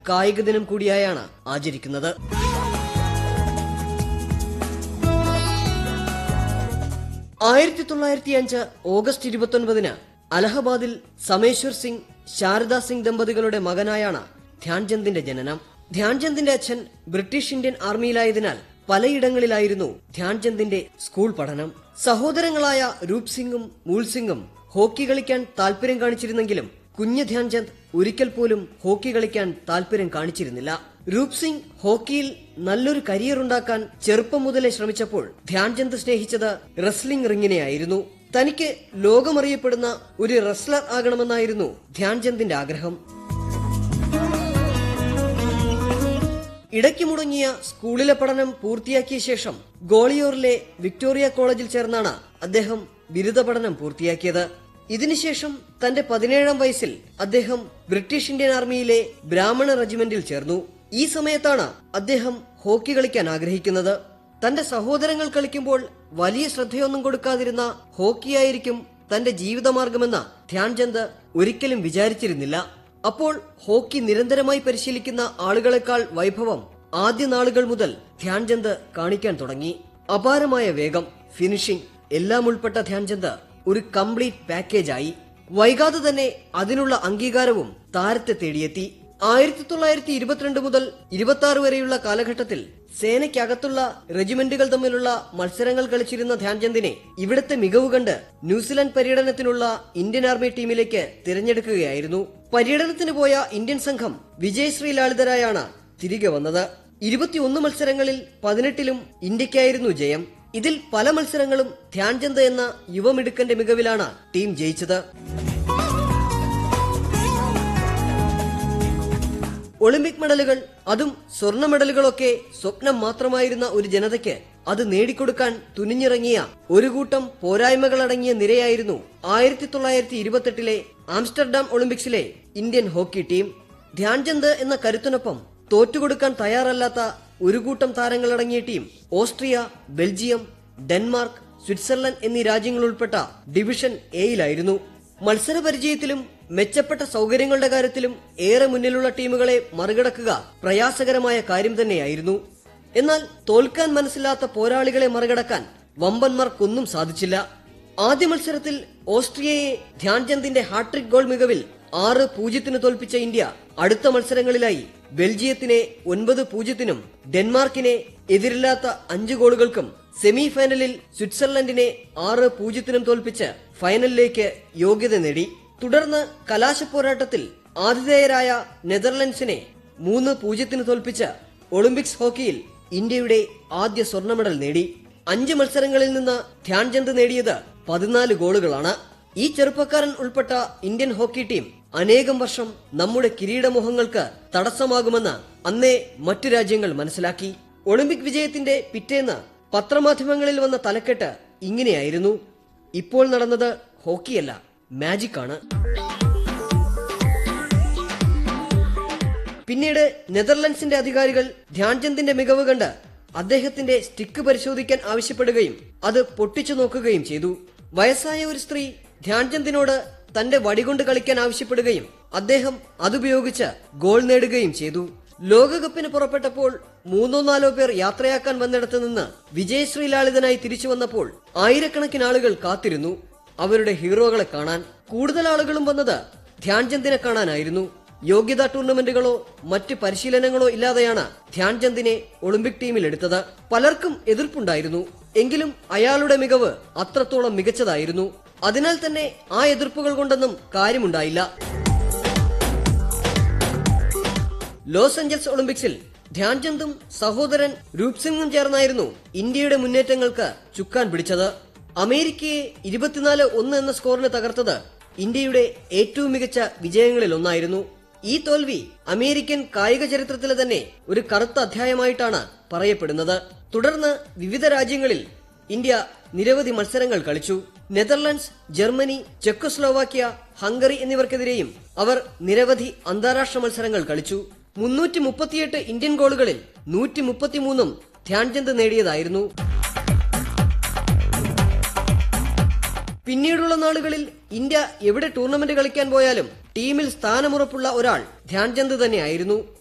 കായിക ദിനം കൂടിയായാണ് ആചരിക്കുന്നത് ആയിരത്തി തൊള്ളായിരത്തി അഞ്ച് ഓഗസ്റ്റ് ഇരുപത്തൊൻപതിന് അലഹബാദിൽ സമേശ്വർ സിംഗ് ശാരദാ സിംഗ് ദമ്പതികളുടെ മകനായാണ് ധ്യാൻചന്ദിന്റെ ജനനം ധ്യാൻചന്ദിന്റെ അച്ഛൻ ബ്രിട്ടീഷ് ഇന്ത്യൻ ആർമിയിലായതിനാൽ പലയിടങ്ങളിലായിരുന്നു ധ്യാൻചന്ദിന്റെ സ്കൂൾ പഠനം സഹോദരങ്ങളായ രൂപ് സിംഗും മൂൽ സിംഗും ഹോക്കി കളിക്കാൻ താല്പര്യം കാണിച്ചിരുന്നെങ്കിലും കുഞ്ഞ് ധ്യാൻചന്ദ് ഒരിക്കൽ പോലും ഹോക്കി കളിക്കാൻ താല്പര്യം കാണിച്ചിരുന്നില്ല രൂപ് സിംഗ് ഹോക്കിയിൽ നല്ലൊരു കരിയർ ഉണ്ടാക്കാൻ ചെറുപ്പം മുതലേ ശ്രമിച്ചപ്പോൾ ധ്യാൻചന്ദ് സ്നേഹിച്ചത് റെസ്ലിംഗ് റിങ്ങിനെയായിരുന്നു തനിക്ക് ലോകമറിയപ്പെടുന്ന ഒരു റെസ്ലർ ആകണമെന്നായിരുന്നു ധ്യാൻചന്ദിന്റെ ആഗ്രഹം ഇടയ്ക്ക് മുടങ്ങിയ സ്കൂളിലെ പഠനം പൂർത്തിയാക്കിയ ശേഷം ഗോളിയോറിലെ വിക്ടോറിയ കോളേജിൽ ചേർന്നാണ് അദ്ദേഹം ബിരുദ പഠനം പൂർത്തിയാക്കിയത് ഇതിനുശേഷം തന്റെ പതിനേഴാം വയസ്സിൽ അദ്ദേഹം ബ്രിട്ടീഷ് ഇന്ത്യൻ ആർമിയിലെ ബ്രാഹ്മണ റെജിമെന്റിൽ ചേർന്നു ഈ സമയത്താണ് അദ്ദേഹം ഹോക്കി കളിക്കാൻ ആഗ്രഹിക്കുന്നത് തന്റെ സഹോദരങ്ങൾ കളിക്കുമ്പോൾ വലിയ ശ്രദ്ധയൊന്നും കൊടുക്കാതിരുന്ന ഹോക്കിയായിരിക്കും തന്റെ ജീവിതമാർഗമെന്ന് ധ്യാൻചന്ദ് ഒരിക്കലും വിചാരിച്ചിരുന്നില്ല അപ്പോൾ ഹോക്കി നിരന്തരമായി പരിശീലിക്കുന്ന ആളുകളെക്കാൾ വൈഭവം ആദ്യ നാളുകൾ മുതൽ ധ്യാൻചന്ദ് കാണിക്കാൻ തുടങ്ങി അപാരമായ വേഗം ഫിനിഷിംഗ് എല്ലാം ഉൾപ്പെട്ട ധ്യാൻചന്ദ് ഒരു കംപ്ലീറ്റ് പാക്കേജായി വൈകാതെ തന്നെ അതിനുള്ള അംഗീകാരവും താരത്തെ തേടിയെത്തി ആയിരത്തി തൊള്ളായിരത്തി ഇരുപത്തിരണ്ട് മുതൽ ഇരുപത്തി ആറ് വരെയുള്ള കാലഘട്ടത്തിൽ സേനയ്ക്കകത്തുള്ള റെജിമെന്റുകൾ തമ്മിലുള്ള മത്സരങ്ങൾ കളിച്ചിരുന്ന ധ്യാൻചന്ദിനെ ഇവിടുത്തെ മികവ് കണ്ട് ന്യൂസിലാൻഡ് പര്യടനത്തിനുള്ള ഇന്ത്യൻ ആർമി ടീമിലേക്ക് തിരഞ്ഞെടുക്കുകയായിരുന്നു പര്യടനത്തിന് പോയ ഇന്ത്യൻ സംഘം വിജയശ്രീ ലാളിതരായാണ് തിരികെ വന്നത് ഇരുപത്തിയൊന്ന് മത്സരങ്ങളിൽ പതിനെട്ടിലും ഇന്ത്യക്കായിരുന്നു ജയം ഇതിൽ പല മത്സരങ്ങളും ധ്യാൻചന്ദ് എന്ന യുവമിടുക്കന്റെ മികവിലാണ് ടീം ജയിച്ചത് ഒളിമ്പിക് മെഡലുകൾ അതും സ്വർണ്ണ മെഡലുകളൊക്കെ സ്വപ്നം മാത്രമായിരുന്ന ഒരു ജനതയ്ക്ക് അത് നേടിക്കൊടുക്കാൻ തുനിഞ്ഞിറങ്ങിയ ഒരു കൂട്ടം പോരായ്മകളടങ്ങിയ നിരയായിരുന്നു ആയിരത്തി തൊള്ളായിരത്തി ഇരുപത്തെട്ടിലെ Amsterdam ഒളിമ്പിക്സിലെ Indian hockey team Dhyan Chand എന്ന കരുത്തിനൊപ്പം തോറ്റുകൊടുക്കാൻ തയ്യാറല്ലാത്ത ഒരു കൂട്ടം താരങ്ങളടങ്ങിയ team Austria Belgium Denmark Switzerland എന്നീ രാജ്യങ്ങൾ ഉൾപ്പെട്ട ഡിവിഷൻ എയിലായിരുന്നു മത്സര പരിചയത്തിലും മെച്ചപ്പെട്ട സൗകര്യങ്ങളുടെ കാര്യത്തിലും ഏറെ മുന്നിലുള്ള ടീമുകളെ മറികടക്കുക പ്രയാസകരമായ കാര്യം തന്നെയായിരുന്നു എന്നാൽ തോൽക്കാൻ മനസ്സിലാത്ത പോരാളികളെ മറികടക്കാൻ വമ്പന്മാർക്കൊന്നും സാധിച്ചില്ല ആദ്യ മത്സരത്തിൽ ഓസ്ട്രിയയെ ധ്യാൻചന്ദിന്റെ ഹാട്രിക് ഗോൾ മികവിൽ ആറ് പൂജ്യത്തിന് തോൽപ്പിച്ച ഇന്ത്യ അടുത്ത മത്സരങ്ങളിലായി ബെൽജിയത്തിനെ ഒൻപത് പൂജ്യത്തിനും ഡെൻമാർക്കിനെ എതിരില്ലാത്ത അഞ്ച് ഗോളുകൾക്കും സെമി ഫൈനലിൽ സ്വിറ്റ്സർലൻഡിനെ ആറ് പൂജ്യത്തിനും തോൽപ്പിച്ച് ഫൈനലിലേക്ക് യോഗ്യത നേടി തുടർന്ന് കലാശപ്പോരാട്ടത്തിൽ ആതിഥേയരായ നെതർലൻഡ്സിനെ മൂന്ന് പൂജ്യത്തിന് തോൽപ്പിച്ച് ഒളിമ്പിക്സ് ഹോക്കിയിൽ ഇന്ത്യയുടെ ആദ്യ സ്വർണ്ണ മെഡൽ നേടി അഞ്ച് മത്സരങ്ങളിൽ നിന്ന് ധ്യാൻചന്ദ് നേടിയത് പതിനാല് ഗോളുകളാണ് ഈ ചെറുപ്പക്കാരൻ ഉൾപ്പെട്ട ഇന്ത്യൻ ഹോക്കി ടീം അനേകം വർഷം നമ്മുടെ കിരീടമോഹങ്ങൾക്ക് തടസ്സമാകുമെന്ന് അന്നേ മറ്റു രാജ്യങ്ങൾ മനസ്സിലാക്കി ഒളിമ്പിക് വിജയത്തിന്റെ പിറ്റേന്ന് പത്രമാധ്യമങ്ങളിൽ വന്ന തലക്കെട്ട് ഇങ്ങനെയായിരുന്നു ഇപ്പോൾ നടന്നത് ഹോക്കിയല്ല മാജിക് ആണ് പിന്നീട് നെതർലൻഡ്സിന്റെ അധികാരികൾ ധ്യാൻചന്ദിന്റെ മികവ് കണ്ട് അദ്ദേഹത്തിന്റെ സ്റ്റിക്ക് പരിശോധിക്കാൻ ആവശ്യപ്പെടുകയും അത് പൊട്ടിച്ചു നോക്കുകയും ചെയ്തു വയസ്സായ ഒരു സ്ത്രീ ധ്യാൻചന്ദിനോട് തന്റെ വടികൊണ്ട് കളിക്കാൻ ആവശ്യപ്പെടുകയും അദ്ദേഹം അതുപയോഗിച്ച് ഗോൾ നേടുകയും ചെയ്തു ലോകകപ്പിന് പുറപ്പെട്ടപ്പോൾ മൂന്നോ നാലോ പേർ യാത്രയാക്കാൻ വന്നിടത്ത് നിന്ന് വിജയശ്രീ ലാളിതനായി തിരിച്ചു വന്നപ്പോൾ ആയിരക്കണക്കിന് ആളുകൾ കാത്തിരുന്നു അവരുടെ ഹീറോകളെ കാണാൻ കൂടുതൽ ആളുകളും വന്നത് ധ്യാൻചന്ദിനെ കാണാനായിരുന്നു യോഗ്യതാ ടൂർണമെന്റുകളോ മറ്റ് പരിശീലനങ്ങളോ ഇല്ലാതെയാണ് ധ്യാൻചന്ദിനെ ഒളിമ്പിക് ടീമിൽ എടുത്തത് പലർക്കും എതിർപ്പുണ്ടായിരുന്നു എങ്കിലും അയാളുടെ മികവ് അത്രത്തോളം മികച്ചതായിരുന്നു അതിനാൽ തന്നെ ആ എതിർപ്പുകൾ കൊണ്ടൊന്നും കാര്യമുണ്ടായില്ല ലോസ് ഏഞ്ചൽസ് ഒളിമ്പിക്സിൽ ധ്യാൻചന്ദും സഹോദരൻ രൂപ് സിംഗും ചേർന്നായിരുന്നു ഇന്ത്യയുടെ മുന്നേറ്റങ്ങൾക്ക് ചുക്കാൻ പിടിച്ചത് അമേരിക്കയെ ഇരുപത്തിനാല് ഒന്ന് എന്ന സ്കോറിന് തകർത്തത് ഇന്ത്യയുടെ ഏറ്റവും മികച്ച വിജയങ്ങളിൽ ഒന്നായിരുന്നു ഈ തോൽവി അമേരിക്കൻ കായിക ചരിത്രത്തിലെ തന്നെ ഒരു കറുത്ത അധ്യായമായിട്ടാണ് പറയപ്പെടുന്നത് തുടർന്ന് വിവിധ രാജ്യങ്ങളിൽ ഇന്ത്യ നിരവധി മത്സരങ്ങൾ കളിച്ചു നെതർലൻഡ്സ് ജർമ്മനി ചെക്കോസ്ലോവാക്യ ഹംഗറി എന്നിവർക്കെതിരെയും അവർ നിരവധി അന്താരാഷ്ട്ര മത്സരങ്ങൾ കളിച്ചു മുന്നൂറ്റി മുപ്പത്തിയെട്ട് ഇന്ത്യൻ ഗോളുകളിൽ നൂറ്റി മുപ്പത്തിമൂന്നും ധ്യാൻചന്ദ് നേടിയതായിരുന്നു പിന്നീടുള്ള നാളുകളിൽ ഇന്ത്യ എവിടെ ടൂർണമെന്റ് കളിക്കാൻ പോയാലും ടീമിൽ സ്ഥാനമുറപ്പുള്ള ഒരാൾ ധ്യാൻചന്ദ് തന്നെയായിരുന്നു